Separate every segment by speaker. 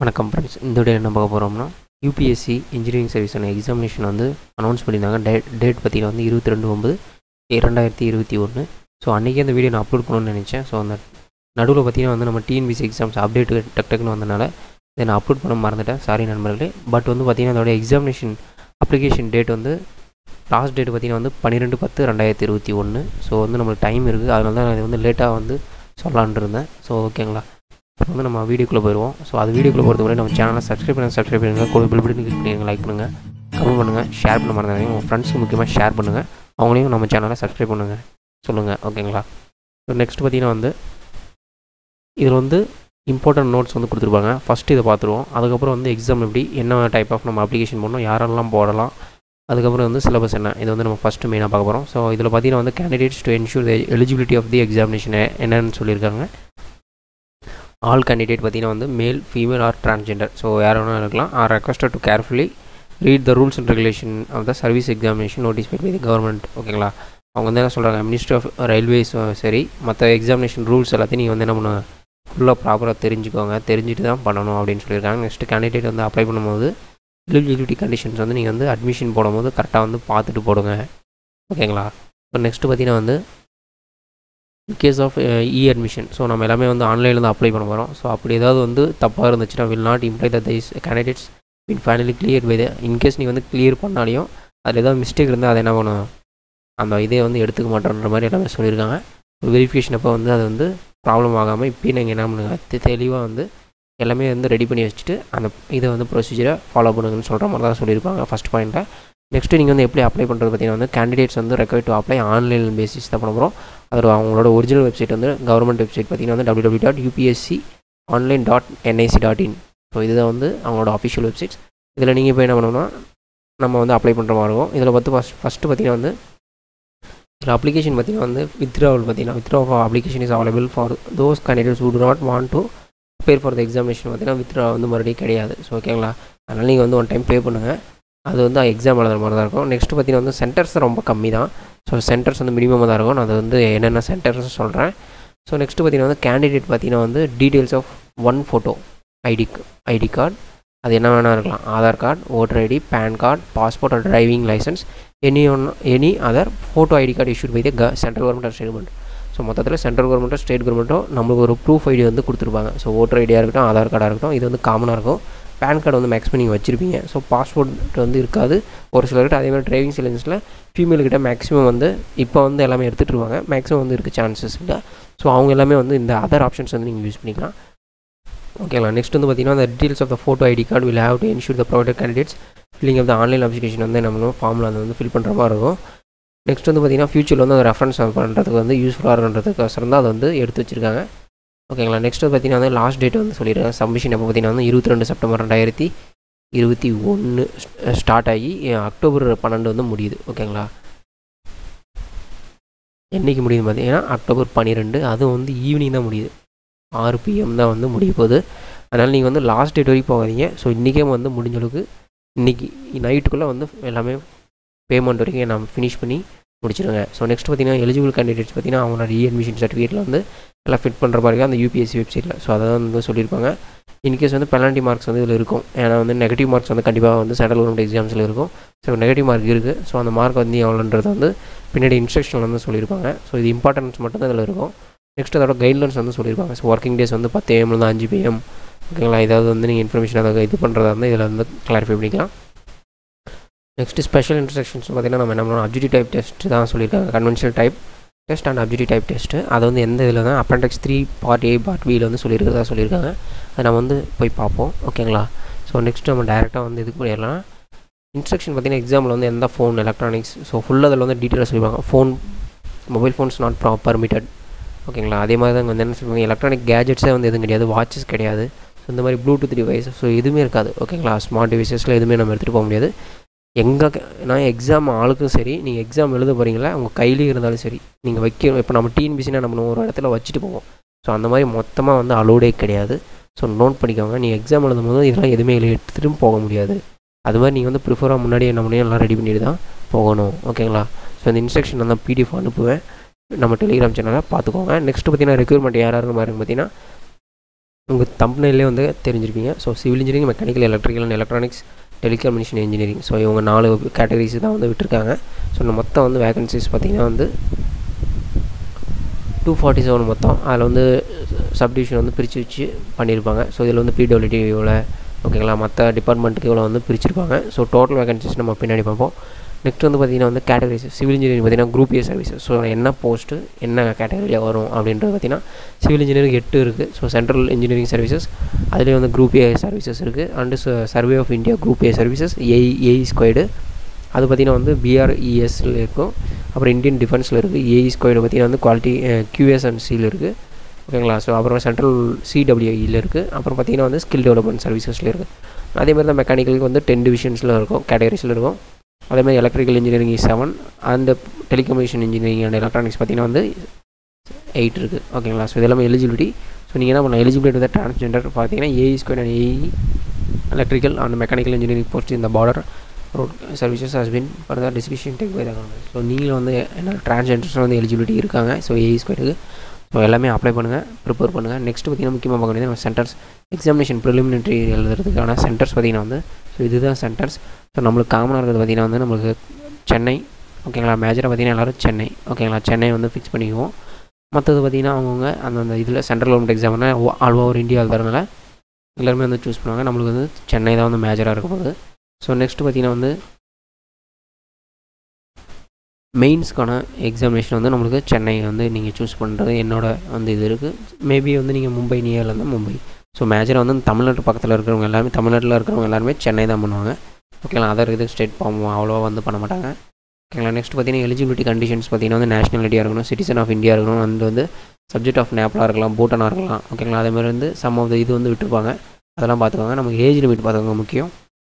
Speaker 1: வணக்கம் ஃப்ரெண்ட்ஸ் இந்த வீடியோ என்ன பார்க்க போகிறோம்னா யூபிஎஸ்சி இன்ஜினியரிங் சர்வீஸான எக்ஸாமினேஷன் வந்து அனௌன்ஸ் பண்ணியிருந்தாங்க டேட் டேட் பார்த்தீங்கன்னா வந்து இருபத்தி ரெண்டு ஒம்பது இரண்டாயிரத்தி இருபத்தி ஒன்று ஸோ அன்றைக்கி அந்த வீடியோ நான் அப்லோட் பண்ணணும்னு நினச்சேன் ஸோ அந்த நடுவில் பார்த்தீங்கன்னா வந்து நம்ம டிஎன்பிசி எக்ஸாம்ஸ் அப்டேட் டக் டக்குன்னு வந்தனால இதை நான் அப்லோட் பண்ண மறந்துட்டேன் சாரி நண்பர்களே பட் வந்து பார்த்தீங்கன்னா அதோட எக்ஸாமினேஷன் அப்ளிகேஷன் டேட் வந்து லாஸ்ட் டேட் பார்த்தீங்கன்னா வந்து பன்னிரெண்டு பத்து ரெண்டாயிரத்தி இருபத்தி ஒன்று ஸோ வந்து நம்மளுக்கு டைம் இருக்குது அதனால தான் நான் இது வந்து லேட்டாக வந்து சொல்லலான் இருந்தேன் ஸோ ஓகேங்களா இப்போ வந்து நம்ம வீடியோக்குள்ளே போயிடுவோம் ஸோ அது வீடியோக்குள்ளே போகிறதுக்கு முன்னாடி நம்ம சேனலை சப்ஸ்கிரைப் பண்ணுங்கள் சப்ஸ்கிரைப் பண்ணுங்கள் கூட பில் பட்டன் கிளிக் பண்ணுங்கள் லைக் பண்ணுங்கள் கமெண்ட் பண்ணுங்கள் ஷேர் பண்ண மறந்துடாதீங்க உங்கள் ஃப்ரெண்ட்ஸுக்கு முக்கியமாக ஷேர் பண்ணுங்கள் அவங்களையும் நம்ம சேனலை சப்ஸ்கிரைப் பண்ணுங்கள் சொல்லுங்கள் ஓகேங்களா ஸோ நெக்ஸ்ட் பார்த்தீங்கன்னா வந்து இதில் வந்து இம்பார்ட்டன்ட் நோட்ஸ் வந்து கொடுத்துருப்பாங்க ஃபஸ்ட்டு இதை பார்த்துருவோம் அதுக்கப்புறம் வந்து எக்ஸாம் எப்படி என்ன டைப் ஆஃப் நம்ம அப்ளிகேஷன் பண்ணணும் யாரெல்லாம் போடலாம் அதுக்கப்புறம் வந்து சிலபஸ் என்ன இது வந்து நம்ம ஃபஸ்ட்டு மெயினாக பார்க்க போகிறோம் ஸோ இதில் பார்த்தீங்கன்னா வந்து candidates to ensure the eligibility of the examination என்னன்னு சொல்லியிருக்காங்க ஆல் கேண்டிடேட் பார்த்தீங்கன்னா வந்து male female R transgender so யார் வேணாலும் இருக்கலாம் are requested to carefully read the rules and regulation of the service examination notified by the government ஓகேங்களா அவங்க வந்து என்ன சொல்கிறாங்க மினிஸ்ட்ரி ஆஃப் ரயில்வேஸ் சரி மற்ற எக்ஸாமினேஷன் ரூல்ஸ் எல்லாத்தையும் நீங்கள் வந்து என்ன பண்ண ஃபுல்லாக ப்ராப்பராக தெரிஞ்சுக்கோங்க தெரிஞ்சுட்டு தான் பண்ணணும் அப்படின்னு சொல்லியிருக்காங்க நெக்ஸ்ட்டு கேண்டிடேட் வந்து அப்ளை பண்ணும்போது எலிஜிபிலிட்டி கண்டிஷன்ஸ் வந்து நீங்கள் வந்து அட்மிஷன் போடும்போது கரெக்டாக வந்து பார்த்துட்டு போடுங்க ஓகேங்களா இப்போ நெக்ஸ்ட்டு பார்த்தீங்கன்னா வந்து case of e admission so நம்ம எல்லாமே வந்து ஆன்லைனில் தான் அப்ளை பண்ண போகிறோம் ஸோ அப்படி ஏதாவது வந்து தப்பாக இருந்துச்சுன்னா will not imply the this candidates been finally clear by in case நீ வந்து கிளியர் பண்ணாலையும் அதில் ஏதாவது மிஸ்டேக் இருந்தால் அதை என்ன பண்ணணும் அந்த இதே வந்து எடுத்துக்க மாட்டோன்ற மாதிரி எல்லாமே சொல்லியிருக்காங்க வெரிஃபிகேஷன் அப்போ வந்து அது வந்து ப்ராப்ளம் ஆகாமல் இப்போயும் நீங்கள் என்ன பண்ணுங்க தெளிவாக வந்து எல்லாமே வந்து ரெடி பண்ணி வச்சுட்டு அந்த இதை வந்து ப்ரொசீஜரை ஃபாலோ பண்ணுங்கன்னு சொல்கிற மாதிரி தான் சொல்லியிருப்பாங்க ஃபஸ்ட் பாயிண்ட்டில் நெக்ஸ்ட்டு நீங்கள் வந்து எப்படி அப்ளை பண்ணுறது பார்த்தீங்கன்னா வந்து கேண்டிடேட்ஸ் வந்து require to apply online basis தான் பண்ண போகிறோம் அதில் அவங்களோட ஒரிஜினல் வெப்சைட் வந்து கவர்மெண்ட் வெப்சைட் பார்த்தீங்கன்னா வந்து W W dot UPSC online dot NIC dot in so இதுதான் வந்து அவங்களோட அஃபிஷியல் வெப்சைட்ஸ் இதில் நீங்கள் போய் என்ன பண்ணணும்னா நம்ம வந்து அப்ளை பண்ணுற மாதிரி இருக்கும் இதில் பார்த்து ஃபஸ்ட் ஃபஸ்ட்டு பார்த்தீங்கன்னா வந்து இதில் அப்ளிகேஷன் பார்த்தீங்கன்னா வந்து வித்ராவல் பார்த்தீங்கன்னா withdraw application is available for those candidates who do not want to prepare for the examination பார்த்தீங்கன்னா வித்ரா வந்து மறுபடியும் கிடையாது ஸோ ஓகேங்களா அதனால் நீங்கள் வந்து ஒன் டைம் பே பண்ணுங்கள் அது வந்து எக்ஸாம் எழுதுற மாதிரி தான் இருக்கும் நெக்ஸ்ட்டு பார்த்தீங்கன்னா வந்து சென்டர்ஸ் ரொம்ப கம்மி தான் ஸோ சென்டர்ஸ் வந்து மினிமமாக தான் இருக்கும் நான் அது வந்து என்னென்ன சென்டர்ஸ் சொல்கிறேன் ஸோ நெக்ஸ்ட்டு பார்த்தீங்கன்னா வந்து கேண்டிடேட் பார்த்தீங்கன்னா வந்து details of one photo ID ID card அது என்ன வேணால் இருக்கலாம் Aadhaar card voter ID PAN card passport or driving licence any one any other photo ID card issued by the க central government or state government so மொத்தத்தில் central கவர்மெண்ட்டோ state கவர்மெண்ட்டோ நம்மளுக்கு ஒரு ப்ரூஃப் ஐடி வந்து கொடுத்துருப்பாங்க ஸோ ஓட்டர் ஐடியாக இருக்கட்டும் ஆதார் கார்டாக இருக்கட்டும் இது வந்து காமனாக இருக்கும் பேன் கார்டு வந்து மேக்ஸிமம் நீங்கள் வச்சுருப்பீங்க ஸோ பாஸ்போர்ட் வந்து இருக்காது ஒரு சிலர்கிட்ட அதே மாதிரி டிரைவிங் லைசன்ஸில் ஃபீமேல்கிட்ட மேக்ஸிமம் வந்து இப்போ வந்து எல்லாமே எடுத்துகிட்டு இருவாங்க மேக்ஸிமம் வந்து இருக்குது சான்சஸ் இல்லை ஸோ அவங்க எல்லாமே வந்து இந்த அதர் ஆப்ஷன்ஸ் வந்து நீங்கள் யூஸ் பண்ணிக்கலாம் ஓகேங்களா நெக்ஸ்ட் வந்து பார்த்தீங்கன்னா அந்த details of the photo ID card will have to ensure the provided candidates filling of the online application வந்து நம்ம ஃபார்மில் அது வந்து ஃபில் பண்ணுற மாதிரி இருக்கும் நெக்ஸ்ட் வந்து பார்த்தீங்கன்னா ஃபியூச்சரில் வந்து அந்த ரெஃபரன்ஸ் பண்ணுறதுக்கு வந்து யூஸ்ஃபுல்லாக இருக்குன்றதுக்கோசரம் தான் அதை வந்து எடுத்து வச்சிருக்காங்க ஓகேங்களா நெக்ஸ்ட் வந்து பார்த்தீங்கன்னா வந்து லாஸ்ட் டேட் வந்து சொல்லியிருக்காங்க சப்மிஷன் எப்போ பார்த்தீங்கன்னா வந்து இருபத்தி ரெண்டு செப்டம்பர் ரெண்டாயிரத்தி இருபத்தி ஒன்று ஸ்டார்ட் ஆகி அக்டோபர் பன்னெண்டு வந்து முடியுது ஓகேங்களா என்றைக்கு முடியுது பார்த்தீங்கன்னா அக்டோபர் பன்னிரெண்டு அதுவும் வந்து ஈவினிங் தான் முடியுது ஆறு பிஎம் தான் வந்து முடிய போகுது அதனால் நீங்கள் வந்து லாஸ்ட் டேட் வரைக்கும் போகாதீங்க ஸோ இன்றைக்கே வந்து முடிஞ்ச அளவுக்கு இன்றைக்கி நைட்டுக்குள்ளே வந்து எல்லாமே பேமெண்ட் வரைக்கும் நம்ம ஃபினிஷ் பண்ணி முடிச்சிடுங்க ஸோ நெக்ஸ்ட் பார்த்தீங்கன்னா எலிஜிபிள் கேண்டிடேட்ஸ் பார்த்தீங்கன்னா அவங்களோட ரீஅட்மிஷன் சர்டிஃபிகேட்டில் வந்து எல்லாம் ஃபிட் பண்ணுற மாதிரி அந்த யூபிஎஸ்சி வெப்சைட்டில் ஸோ அதை வந்து சொல்லியிருப்பாங்க இன்கேஸ் வந்து பெனால்ட்டி மார்க்ஸ் வந்து இதில் இருக்கும் ஏன்னா வந்து நெகட்டிவ் மார்க்ஸ் வந்து கண்டிப்பாக வந்து சென்ட்ரல் கவர்மெண்ட் எக்ஸாம்ஸில் இருக்கும் ஸோ நெகட்டிவ் மார்க் இருக்குது ஸோ அந்த மார்க் வந்து எவ்வளோன்றது வந்து பின்னாடி இன்ஸ்ட்ரக்ஷனில் வந்து சொல்லியிருப்பாங்க ஸோ இது இம்பார்ட்டன்ஸ் மட்டும் தான் இதில் இருக்கும் நெக்ஸ்ட் அதோட கைட்லைன்ஸ் வந்து சொல்லியிருப்பாங்க ஸோ ஒர்க்கிங் டேஸ் வந்து பத்து ஏஎம்லேருந்து அஞ்சு பிஎம் ஓகேங்களா ஏதாவது வந்து நீங்கள் இன்ஃபர்மேஷன் அதை இது பண்ணுறதா இருந்தால் இதில் வந்து கிளாரிஃபை பண்ணிக்கலாம் நெக்ஸ்ட்டு ஸ்பெஷல் இன்ஸ்ட்ரக்ஷன்ஸ் பார்த்தீங்கன்னா நம்ம என்ன பண்ணணும் அப்ஜெக்டிவ் டைப் டெஸ்ட் தான் சொல்லியிருக்காங்க conventional type test and objective type test அதை வந்து எந்த இதில் தான் appendix three part A part பியில் வந்து சொல்லியிருக்கிறதா சொல்லியிருக்காங்க அதை நம்ம வந்து போய் பார்ப்போம் ஓகேங்களா ஸோ நெக்ஸ்ட் நம்ம டேரெக்டாக வந்து இதுக்கு போயிடலாம் இன்ஸ்ட்ரக்ஷன் பார்த்தீங்கன்னா எக்ஸாமில் வந்து எந்த ஃபோன் எலக்ட்ரானிக்ஸ் ஸோ ஃபுல்லாக அதில் வந்து டீட்டெயிலாக சொல்லியிருப்பாங்க ஃபோன் மொபைல் ஃபோன்ஸ் நாட் ப்ரா பர்மிட்டட் ஓகேங்களா அதே மாதிரி தான் வந்து என்ன சொல்லுவாங்க எலக்ட்ரானிக் கேஜெட்ஸே வந்து எதுவும் கிடையாது வாட்சஸ் கிடையாது ஸோ இந்த மாதிரி ப்ளூடூத் டிவைஸ் ஸோ எதுவுமே இருக்காது ஓகேங்களா ஸ்மார்ட் டிவைசஸில் எதுவுமே நம்ம எடுத்துகிட்டு போக முடியாது எங்கே நான் எக்ஸாம் ஆளுக்கும் சரி நீங்கள் எக்ஸாம் எழுத போகிறீங்களா உங்கள் கையிலே இருந்தாலும் சரி நீங்கள் வைக்க இப்போ நம்ம டிஎன்பிசினா நம்ம ஒரு இடத்துல வச்சுட்டு போவோம் ஸோ அந்த மாதிரி மொத்தமாக வந்து அலோடே கிடையாது ஸோ நோட் பண்ணிக்கோங்க நீங்கள் எக்ஸாம் எழுதும் போது இதெல்லாம் எதுவுமே எடுத்துகிட்டும் போக முடியாது அது மாதிரி நீங்கள் வந்து ப்ரிஃபராக முன்னாடியே என்ன பண்ணி எல்லாம் ரெடி பண்ணிட்டு தான் போகணும் ஓகேங்களா ஸோ இந்த இன்ஸ்ட்ரக்ஷன் நான் பிடிஎஃப் அனுப்புவேன் நம்ம டெலிகிராம் சேனலை பார்த்துக்கோங்க நெக்ஸ்ட் பார்த்தீங்கன்னா ரெக்யூர்மெண்ட் யார் யாருன்னு பாருங்க பார்த்தீங்கன்னா உங்கள் தம்பனையிலே வந்து தெரிஞ்சிருப்பீங்க so civil engineering mechanical electrical and electronics telecommunication engineering so இவங்க நாலு கேட்டகரிஸ் தான் வந்து விட்டுருக்காங்க ஸோ இந்த மொத்தம் வந்து வேகன்சிஸ் பார்த்திங்கன்னா வந்து டூ ஃபார்ட்டி செவன் மொத்தம் அதில் வந்து சப்டிவிஷன் வந்து பிரித்து வச்சு பண்ணியிருப்பாங்க ஸோ இதில் வந்து பிடபிள்யூடி இவ்வளோ ஓகேங்களா மற்ற டிபார்ட்மெண்ட்டுக்கு இவ்வளோ வந்து பிரிச்சிருப்பாங்க ஸோ டோட்டல் வேகன்சிஸ் நம்ம பின்னாடி பார்ப்போம் நெக்ஸ்ட் வந்து பார்த்திங்கன்னா வந்து கேட்டகரிஸ் சிவில் இன்ஜினியரிங் பார்த்திங்கன்னா குரூப் ஏ சர்வீசஸ் ஸோ என்ன போஸ்ட்டு என்ன கேட்டகரியில் வரும் அப்படின்றது பார்த்திங்கன்னா சிவில் இன்ஜினியரிங் எட்டு இருக்குது ஸோ சென்ட்ரல் இன்ஜினியரிங் சர்வீசஸ் அதுலேயே வந்து குரூப் ஏ சர்வீசஸ் இருக்குது and survey of India group A services AE AE squared அது பார்த்திங்கன்னா வந்து பிஆர்இஎஸ்ல இருக்கும் அப்புறம் இந்தியன் டிஃபென்ஸில் இருக்குது ஏஇ ஸ்கொயர்டு பார்த்திங்கன்னா வந்து குவாலிட்டி கியூஎஸ் அண்ட் சியில் இருக்குது ஓகேங்களா ஸோ அப்புறம் சென்ட்ரல் சிடபிள்யூஇயில் இருக்குது அப்புறம் பார்த்திங்கன்னா வந்து ஸ்கில் டெவலப்மெண்ட் சர்வீசஸில் இருக்குது அதே மாதிரி தான் மெக்கானிக்கலுக்கு வந்து டென் டிவிஷன்ஸில் இருக்கும் கேட்டகரிஸில் இருக்கும் அதே மாதிரி எலக்ட்ரிக்கல் இன்ஜினியரிங் செவன் அந்த டெலிகம்யூனிகேஷன் இன்ஜினியரிங் அண்ட் எலக்ட்ரானிக்ஸ் பார்த்திங்கன்னா வந்து எயிட் இருக்குது ஓகேங்களா ஸோ இதெல்லாமே எலிஜிபிலிட்டி ஸோ நீங்கள் என்ன பண்ணலாம் எலிஜிபிலிட்டி வந்து டிரான்ஸ்ஜெண்டர் பார்த்தீங்கன்னா AE square and AE electrical and mechanical engineering post இந்த border road services has been further description take by the government so நீங்களும் வந்து என்ன டிரான்ஸ்ஜெண்டர்ஸ் வந்து எலிஜிபிலிட்டி இருக்காங்க ஸோ ஏஇ ஸ்கொயருக்கு ஸோ எல்லாமே அப்ளை பண்ணுங்கள் ப்ரிப்பேர் பண்ணுங்கள் நெக்ஸ்ட் பார்த்திங்கன்னா முக்கியமாக பார்க்க வேண்டியது நம்ம சென்டர்ஸ் எக்ஸாமினேஷன் ப்ரிலிமினரி எழுதுறதுக்கான சென்டர்ஸ் பார்த்திங்கன்னா வந்து ஸோ இதுதான் சென்டர்ஸ் ஸோ நம்மளுக்கு காமனாக இருக்கிறது பார்த்திங்கன்னா வந்து நம்மளுக்கு சென்னை ஓகேங்களா மேஜராக பார்த்திங்கன்னா எல்லோரும் சென்னை ஓகேங்களா சென்னை வந்து ஃபிக்ஸ் பண்ணிக்குவோம் மற்றது பார்த்திங்கன்னா அவங்கவுங்க அந்தந்த இதில் சென்ட்ரல் கவர்மெண்ட் எக்ஸாம்னா ஆல் ஓவர் இந்தியா எழுதுறதுனால எல்லாருமே வந்து சூஸ் பண்ணுவாங்க நம்மளுக்கு வந்து சென்னை தான் வந்து மேஜராக இருக்க போகுது ஸோ நெக்ஸ்ட் பார்த்திங்கன்னா வந்து மெயின்ஸ்க்கான எக்ஸாமினேஷன் வந்து நம்மளுக்கு சென்னை வந்து நீங்கள் சூஸ் பண்ணுறது என்னோட வந்து இது இருக்குது மேபி வந்து நீங்கள் மும்பை நியரில் இருந்தால் மும்பை ஸோ மேஜராக வந்து தமிழ்நாட்டு பக்கத்தில் இருக்கிறவங்க எல்லாருமே தமிழ்நாட்டில் இருக்கிறவங்க எல்லாருமே சென்னை தான் பண்ணுவாங்க ஓகேங்களா அதர் இது ஸ்டேட் போவோம் அவ்வளோவா வந்து பண்ண மாட்டாங்க ஓகேங்களா நெக்ஸ்ட் பார்த்தீங்கன்னா எலிஜிபிலிட்டி கண்டிஷன்ஸ் பார்த்தீங்கன்னா வந்து நேஷனாலிட்டியாக இருக்கணும் சிட்டிசன் ஆஃப் இந்தியா இருக்கணும் அண்ட் வந்து சப்ஜெக்ட் ஆஃப் நேப்லாக இருக்கலாம் பூட்டனாக இருக்கலாம் ஓகேங்களா அதே மாதிரி வந்து சம் ஆஃப் இது வந்து விட்டுருப்பாங்க அதெல்லாம் பார்த்துக்கோங்க நமக்கு ஏஜ் லிமிட் பார்த்துக்கோங்க முக்கியம்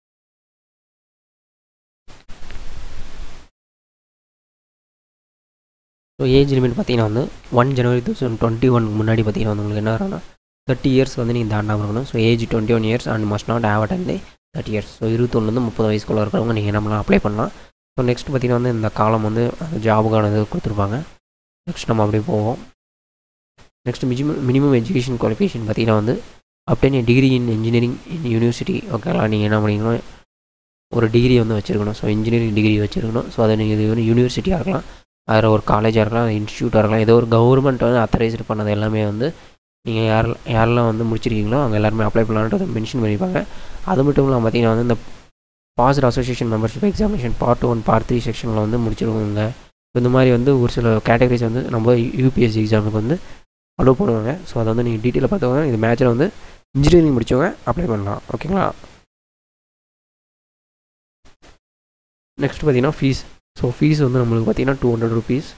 Speaker 1: ஸோ ஏஜ் லிமிட் பார்த்தீங்கன்னா வந்து one January two thousand twenty one முன்னாடி பார்த்தீங்கன்னா வந்து உங்களுக்கு என்ன வரும்னா தேர்ட்டி இயர்ஸ் வந்து நீங்கள் தாண்டாமல் இருக்கணும் so age twenty one years and must not have attained thirty years so இருபத்தொன்னுலேருந்து முப்பது வயசுக்குள்ளே இருக்கிறவங்க நீங்கள் என்ன பண்ணலாம் அப்ளை பண்ணலாம் ஸோ நெக்ஸ்ட் பார்த்தீங்கன்னா வந்து இந்த காலம் வந்து அந்த ஜாபுக்கான இது கொடுத்துருப்பாங்க நெக்ஸ்ட் நம்ம அப்படியே போவோம் next minimum minimum education qualification பார்த்தீங்கன்னா வந்து obtain degree in engineering in university ஓகேங்களா நீங்கள் என்ன பண்ணீங்கன்னா ஒரு டிகிரி வந்து வச்சுருக்கணும் ஸோ இன்ஜினியரிங் டிகிரி வச்சுருக்கணும் ஸோ அதை நீங்கள் இது வந்து யூனிவர்சிட்டியாக இருக்கலாம் அதில் ஒரு காலேஜாக இருக்கலாம் இன்ஸ்டியூட்டாக இருக்கலாம் ஏதோ ஒரு கவர்மெண்ட் வந்து அத்தரைஸ்டு பண்ணது எல்லாமே வந்து நீங்கள் யார் யாரெல்லாம் வந்து முடிச்சிருக்கீங்களோ அவங்க எல்லாருமே அப்ளை பண்ணலான்றதை மென்ஷன் பண்ணியிருப்பாங்க அது மட்டும் இல்லாமல் பார்த்தீங்கன்னா வந்து இந்த passed association membership examination part one part three செக்ஷனில் வந்து முடிச்சிருக்கோங்க இந்த மாதிரி வந்து ஒரு சில கேட்டகரிஸ் வந்து நம்ம யூபிஎஸ்சி எக்ஸாமுக்கு வந்து அலோவ் பண்ணுவாங்க ஸோ அதை வந்து நீங்கள் டீட்டெயிலாக பார்த்தவங்க இது மேட்சில் வந்து இன்ஜினியரிங் முடித்தவங்க அப்ளை பண்ணலாம் ஓகேங்களா நெக்ஸ்ட் பார்த்தீங்கன்னா ஃபீஸ் ஸோ ஃபீஸ் வந்து நம்மளுக்கு பார்த்தீங்கன்னா டூ ஹண்ட்ரட் ருபீஸ்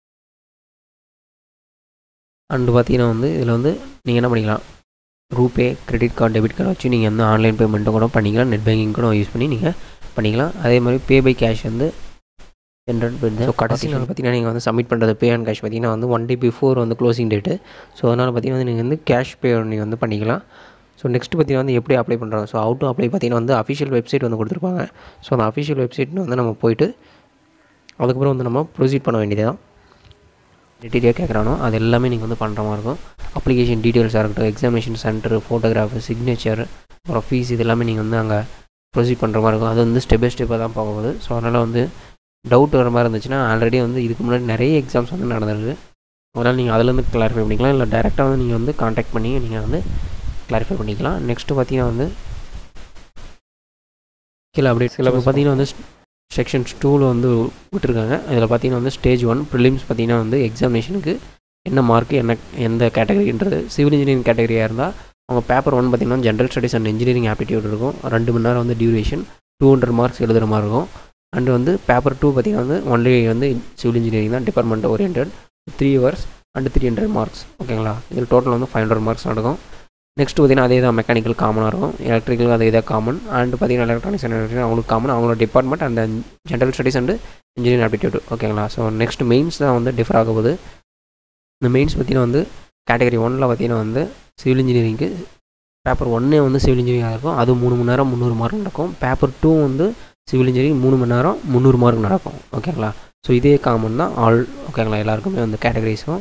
Speaker 1: அண்டு பார்த்தீங்கன்னா வந்து இதில் வந்து நீங்கள் என்ன பண்ணிக்கலாம் RuPay credit card debit card வச்சு நீங்கள் வந்து ஆன்லைன் பேமெண்ட்டும் கூட பண்ணிக்கலாம் நெட் பேங்கிங் கூட யூஸ் பண்ணி நீங்கள் பண்ணிக்கலாம் அதே மாதிரி பே பை கேஷ் வந்து ஹண்ட்ரட் பெட் ஸோ கடைசி நாள் பார்த்தீங்கன்னா நீங்கள் வந்து சப்மிட் பண்ணுறது பே அண்ட் கேஷ் பார்த்தீங்கன்னா வந்து ஒன் டே பிஃபோர் வந்து க்ளோசிங் டேட்டு ஸோ அதனால் பார்த்தீங்கன்னா வந்து நீங்கள் வந்து கேஷ் பே நீங்கள் வந்து பண்ணிக்கலாம் ஸோ நெக்ஸ்ட் பார்த்தீங்கன்னா வந்து எப்படி அப்ளை பண்ணுறாங்க ஸோ அவுட் டு அப்ளை பார்த்தீங்கன்னா வந்து அஃபிஷியல் வெப்சைட் வந்து கொடுத்துருப்பாங்க ஸோ அந்த அஃபிஷியல் வெப்சைட் வந்து நம்ம போயிட்டு அதுக்கப்புறம் வந்து நம்ம ப்ரொசீட் பண்ண வேண்டியது தான் டீட்டெயிலாக கேட்குறானோ அது எல்லாமே நீங்கள் வந்து பண்ணுற மாதிரி இருக்கும் அப்ளிகேஷன் டீட்டெயில்ஸாக இருக்கட்டும் எக்ஸாமினேஷன் சென்டர் ஃபோட்டோகிராஃபு சிக்னேச்சர் அப்புறம் ஃபீஸ் இது எல்லாமே நீங்கள் வந்து அங்கே ப்ரொசீட் பண்ணுற மாதிரி இருக்கும் அது வந்து ஸ்டெப் பை ஸ்டெப்பாக தான் போகுது ஸோ அதனால் வந்து டவுட் வர மாதிரி இருந்துச்சுன்னா ஆல்ரெடி வந்து இதுக்கு முன்னாடி நிறைய எக்ஸாம்ஸ் வந்து நடந்திருக்கு அதனால் நீங்கள் அதுலேருந்து கிளாரிஃபை பண்ணிக்கலாம் இல்லை டேரெக்டாக வந்து நீங்கள் வந்து காண்டாக்ட் பண்ணி நீங்கள் வந்து கிளாரிஃபை பண்ணிக்கலாம் நெக்ஸ்ட்டு பார்த்தீங்கன்னா வந்து கீழே அப்படியே சில பார்த்தீங்கன்னா வந்து செக்ஷன்ஸ் டூவில் வந்து விட்டுருக்காங்க இதில் பார்த்தீங்கன்னா வந்து ஸ்டேஜ் ஒன் ப்ரிலிம்ஸ் பார்த்தீங்கன்னா வந்து எக்ஸாமினேஷனுக்கு என்ன மார்க் என்ன எந்த கேட்டகரின்றது சிவில் இன்ஜினியரிங் கேட்டகரியாக இருந்தால் அவங்க பேப்பர் ஒன் பார்த்தீங்கன்னா general studies and engineering aptitude இருக்கும் ரெண்டு மணி நேரம் வந்து டியூரேஷன் டூ ஹண்ட்ரட் மார்க்ஸ் எழுதுகிற மாதிரி இருக்கும் அண்ட் வந்து பேப்பர் டூ பார்த்தீங்கன்னா வந்து ஒன்லி வந்து சிவில் இன்ஜினியரிங் தான் department orient three hours and three hundred marks ஓகேங்களா இதில் டோட்டல் வந்து ஃபைவ் ஹண்ட்ரட் மார்க்ஸ் நடக்கும் நெக்ஸ்ட் பார்த்தீங்கன்னா அதே தான் மெக்கானிக்கல் காமனாக இருக்கும் எலக்ட்ரிக்கல் அதே தான் காமன் அண்ட் பார்த்தீங்கன்னா எலக்ட்ரானிக்ஸ் அண்ட் அவங்களுக்கு காமன் அவங்களோட department and general studies and engineering aptitude ஓகேங்களா ஸோ நெக்ஸ்ட் மெயின்ஸ் தான் வந்து டிஃபர் ஆக போகுது இந்த மெயின்ஸ் பார்த்தீங்கன்னா வந்து கேட்டகரி ஒனில் பார்த்தீங்கன்னா வந்து சிவில் இன்ஜினியரிங்க்கு பேப்பர் ஒன்னே வந்து சிவில் இன்ஜினியரிங்காக இருக்கும் அது மூணு மணி நேரம் முந்நூறு மார்க் நடக்கும் பேப்பர் டூ வந்து சிவில் இன்ஜினியரிங் மூணு மணி நேரம் முந்நூறு மார்க் நடக்கும் ஓகேங்களா ஸோ இதே காமன் தான் ஆல் ஓகேங்களா எல்லாருக்குமே வந்து கேட்டகரிஸும்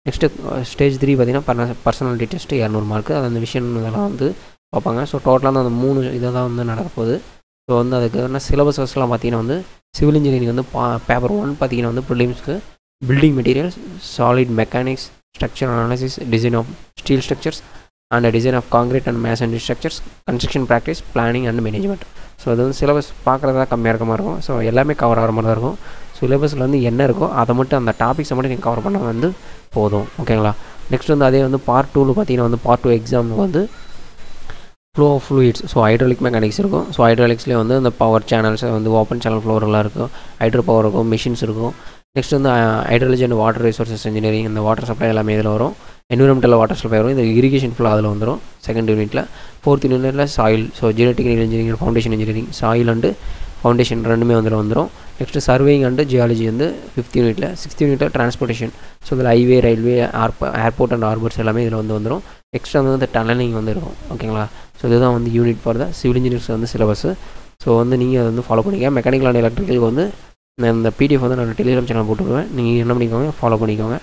Speaker 1: நெக்ஸ்ட்டு ஸ்டேஜ் த்ரீ பார்த்தீங்கன்னா பர்சனாலிட்டி டெஸ்ட்டு இரநூறு மார்க்கு அது அந்த விஷயம் இதெல்லாம் வந்து பார்ப்பாங்க ஸோ டோட்டலாக வந்து அந்த மூணு இதை தான் வந்து நடக்க போகுது ஸோ வந்து அதுக்கு என்ன சிலபஸஸ்லாம் பார்த்தீங்கன்னா வந்து சிவில் இன்ஜினியரிங் வந்து பா பேப்பர் ஒன் பார்த்தீங்கன்னா வந்து ப்ரிலிம்ஸ்க்கு building materials solid mechanics structure analysis design of steel structures and design of concrete and masonry structures construction practice planning and management so அது வந்து சிலபஸ் பார்க்குறதா கம்மியாக இருக்க மாதிரி இருக்கும் ஸோ எல்லாமே கவர் ஆகிற மாதிரி தான் இருக்கும் சிலபஸில் வந்து என்ன இருக்கோ அதை மட்டும் அந்த டாபிக்ஸை மட்டும் நீங்கள் கவர் பண்ண வந்து போதும் ஓகேங்களா நெக்ஸ்ட் வந்து அதே வந்து பார்ட் டூவில் பார்த்தீங்கன்னா வந்து பார்ட் டூ எக்ஸாம் வந்து flow of fluids so hydraulic mechanics இருக்கும் ஸோ ஹைட்ராலிக்ஸ்லேயே வந்து இந்த பவர் சேனல்ஸ் வந்து ஓப்பன் சேனல் ஃப்ளோரெல்லாம் இருக்கும் ஹைட்ரோ பவர் இருக்கும் மிஷின்ஸ் இருக்கும் நெக்ஸ்ட் வந்து hydrology and water resources engineering இந்த வாட்டர் சப்ளை எல்லாமே இதில் வரும் என்விரான்மெண்டல் வாட்டர் சப்ளை வரும் இந்த இரிகேஷன் ஃபுல்லாக அதில் வந்துடும் செகண்ட் யூனிட்டில் ஃபோர்த் யூனிட்டில் soil so geotechnical engineering foundation engineering soil and foundation ரெண்டுமே வந்துடும் வந்துடும் நெக்ஸ்ட்டு சர்வேயிங் அண்டு ஜியாலஜி வந்து ஃபிஃப்த் யூனிட்டில் சிக்ஸ்த் யூனிட்டில் டிரான்ஸ்போர்ட்டேஷன் ஸோ இதில் ஹைவே ரயில்வே ஏர்ப ஏர்போர்ட் அண்ட் ஹார்பர்ஸ் எல்லாமே இதில் வந்து வந்துடும் எக்ஸ்ட்ரா வந்து இந்த டனலிங் வந்து இருக்கும் ஓகேங்களா ஸோ இதுதான் வந்து unit for the civil engineers வந்து சிலபஸ் ஸோ வந்து நீங்கள் அதை வந்து ஃபாலோ பண்ணிக்க மெக்கானிக்கல் அண்ட் எலக்ட்ரிக்கலுக்கு வந்து நான் இந்த பிடிஎஃப் வந்து நான் டெலிகிராம் சேனல் போட்டு விடுவேன் நீங்கள் என்ன பண்ணிக்கோங்க ஃபாலோ பண்ணிக்கோங்க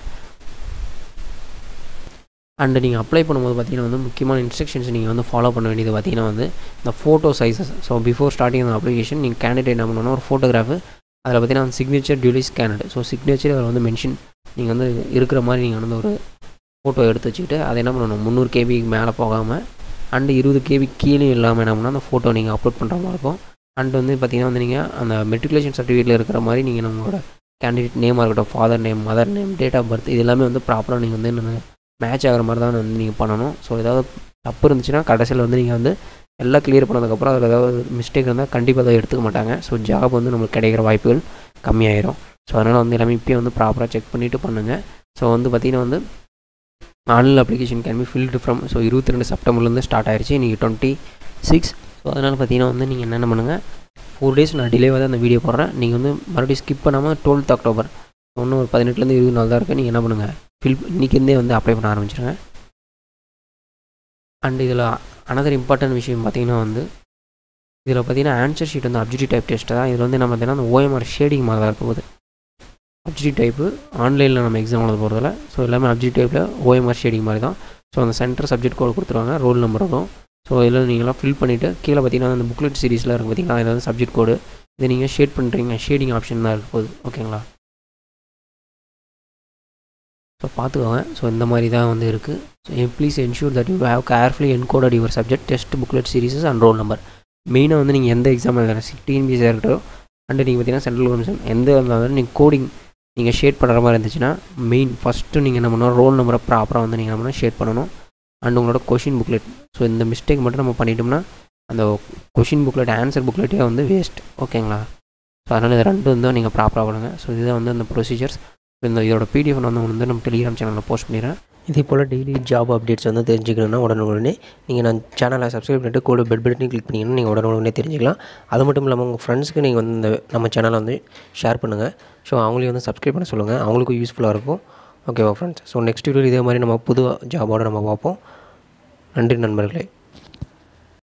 Speaker 1: அண்டு நீங்கள் அப்ளை பண்ணும்போது பார்த்தீங்கன்னா வந்து முக்கியமான இன்ஸ்ட்ரக்ஷன்ஸ் நீங்கள் வந்து ஃபாலோ பண்ண வேண்டியது பார்த்தீங்கன்னா வந்து இந்த photo sizes so before starting அந்த அப்ளிகேஷன் நீங்கள் கேண்டிடேட் என்ன பண்ணணும்னா ஒரு ஃபோட்டோகிராஃபு அதில் பார்த்தீங்கன்னா signature duly scanned so signature அதில் வந்து மென்ஷன் நீங்கள் வந்து இருக்கிற மாதிரி நீங்கள் வந்து ஒரு ஃபோட்டோ எடுத்து வச்சுக்கிட்டு அதை என்ன பண்ணணும் முந்நூறு கேபிக்கு மேலே போகாமல் அண்டு இருபது கேபி கீழே இல்லாமல் என்ன பண்ணால் அந்த ஃபோட்டோ நீங்கள் அப்லோட் பண்ணுற மாதிரி இருக்கும் அண்ட் வந்து பார்த்தீங்கன்னா வந்து நீங்கள் அந்த மெட்ரிகுலேஷன் சர்டிஃபிகேட்டில் இருக்கிற மாதிரி நீங்கள் நம்மளோட கேண்டிடேட் நேமாக இருக்கட்டும் father name mother name date of birth இது எல்லாமே வந்து ப்ராப்பராக நீங்கள் வந்து மேட்ச் ஆகிற மாதிரி தான் வந்து நீங்கள் பண்ணணும் ஸோ ஏதாவது தப்பு இருந்துச்சுன்னா கடைசியில் வந்து நீங்கள் வந்து எல்லாம் கிளியர் பண்ணதுக்கப்புறம் அதில் ஏதாவது மிஸ்டேக் இருந்தால் கண்டிப்பாக அதை எடுத்துக்க மாட்டாங்க ஸோ ஜாப் வந்து நம்மளுக்கு கிடைக்கிற வாய்ப்புகள் கம்மியாயிரும் ஸோ அதனால் வந்து எல்லாமே இப்போயே வந்து ப்ராப்பராக செக் பண்ணிவிட்டு பண்ணுங்கள் ஸோ வந்து பார்த்திங்கன்னா வந்து online application can be filled from so இருபத்தி ரெண்டு செப்டம்பர்லேருந்து ஸ்டார்ட் ஆயிடுச்சு நீங்கள் டுவெண்ட்டி சிக்ஸ் ஸோ அதனால் பார்த்தீங்கன்னா வந்து நீங்கள் என்னென்ன பண்ணுங்கள் ஃபோர் டேஸ் நான் டிலேவாக தான் அந்த வீடியோ போடுறேன் நீங்கள் வந்து மறுபடியும் ஸ்கிப் பண்ணாமல் டுவெல்த் அக்டோபர் இன்னும் ஒரு பதினெட்டுலேருந்து இருபது நாள் தான் இருக்குது நீங்கள் என்ன பண்ணுங்கள் ஃபில் இன்றைக்கிருந்தே வந்து அப்ளை பண்ண ஆரம்பிச்சிருங்க அண்ட் இதில் அனதர் இம்பார்ட்டன்ட் விஷயம் பார்த்தீங்கன்னா வந்து இதில் பார்த்தீங்கன்னா ஆன்சர் ஷீட் வந்து அப்ஜெக்டிவ் டைப் டெஸ்ட் தான் இதில் வந்து நம்ம பார்த்தீங்கன்னா அந்த ஓஎம்ஆர் ஷேடிங் மாதிரி தான் இருக்க போகுது அப்ஜெக்டிவ் டைப்பு ஆன்லைனில் நம்ம எக்ஸாம் எழுத போகிறதில்ல ஸோ எல்லாமே அப்ஜெக்ட் டைப்பில் ஓஎம்ஆர் ஷேடிங் மாதிரி தான் ஸோ அந்த சென்டர் சப்ஜெக்ட் கோட் கொடுத்துருவாங்க ரோல் நம்பர் வரும் ஸோ இதில் நீங்களாம் ஃபில் பண்ணிவிட்டு கீழே பார்த்தீங்கன்னா அந்த புக்லெட் சீரிஸில் இருக்குது பார்த்தீங்கன்னா இதில் வந்து சப்ஜெக்ட் கோடு இதை நீங்கள் ஷேட் பண்ணுறீங்க ஷேடிங் ஆப்ஷன் தான் இருக்க போகுது ஓகேங்களா ஸோ பார்த்துக்கோங்க ஸோ இந்த மாதிரி தான் வந்து இருக்குது so please ensure that you have carefully encoded your subject test booklet series and roll number மெயினாக வந்து நீங்கள் எந்த எக்ஸாம் எழுதுறேன் டிஎன்பிசி இருக்கட்டும் அண்டு நீங்கள் பார்த்தீங்கன்னா சென்ட்ரல் கவர்மெண்ட் எந்த இருந்தாலும் நீங்கள் கோடிங் நீங்கள் ஷேட் பண்ணுற மாதிரி இருந்துச்சுன்னா மெயின் ஃபஸ்ட்டு நீங்கள் என்ன பண்ணணும் ரோல் நம்பரை ப்ராப்பராக வந்து நீங்கள் என்ன பண்ணணும் ஷேட் பண்ணணும் அண்ட் உங்களோட கொஷின் புக்லெட் ஸோ இந்த மிஸ்டேக் மட்டும் நம்ம பண்ணிட்டோம்னா அந்த கொஷின் புக்லெட் ஆன்சர் புக்லெட்டே வந்து வேஸ்ட் ஓகேங்களா ஸோ அதனால் இது ரெண்டும் வந்து நீங்கள் ப்ராப்பராக பண்ணுங்கள் ஸோ இதுதான் வந்து அந்த ப்ரொசீஜர்ஸ் இந்த இதோட பிடிஎஃப் வந்து வந்து நம்ம டெலிகிராம் சேனலில் போஸ்ட் பண்ணிடுறேன் இதே போல் டெய்லி ஜாப் அப்டேட்ஸ் வந்து தெரிஞ்சுக்கணுன்னா உடனுடனே நீங்கள் நான் சேனலை சப்ஸ்கிரைப் பண்ணிட்டு கூட பெல் பட்டனையும் கிளிக் பண்ணிங்கன்னா நீங்கள் உடனுடனே தெரிஞ்சுக்கலாம் அது மட்டும் இல்லாமல் உங்கள் ஃப்ரெண்ட்ஸ்க்கு நீங்கள் வந்து இந்த நம்ம சேனலை வந்து ஷேர் பண்ணுங்கள் ஸோ அவங்களையும் வந்து சப்ஸ்கிரைப் பண்ண சொல்லுங்கள் அவங்களுக்கும் யூஸ்ஃபுல்லாக இருக்கும் ஓகேவா ஃப்ரெண்ட்ஸ் ஸோ நெக்ஸ்ட் வீடியோ இதே மாதிரி நம்ம புது ஜாபோடு நம்ம பார்ப்போம் நன்றி நண்பர்களே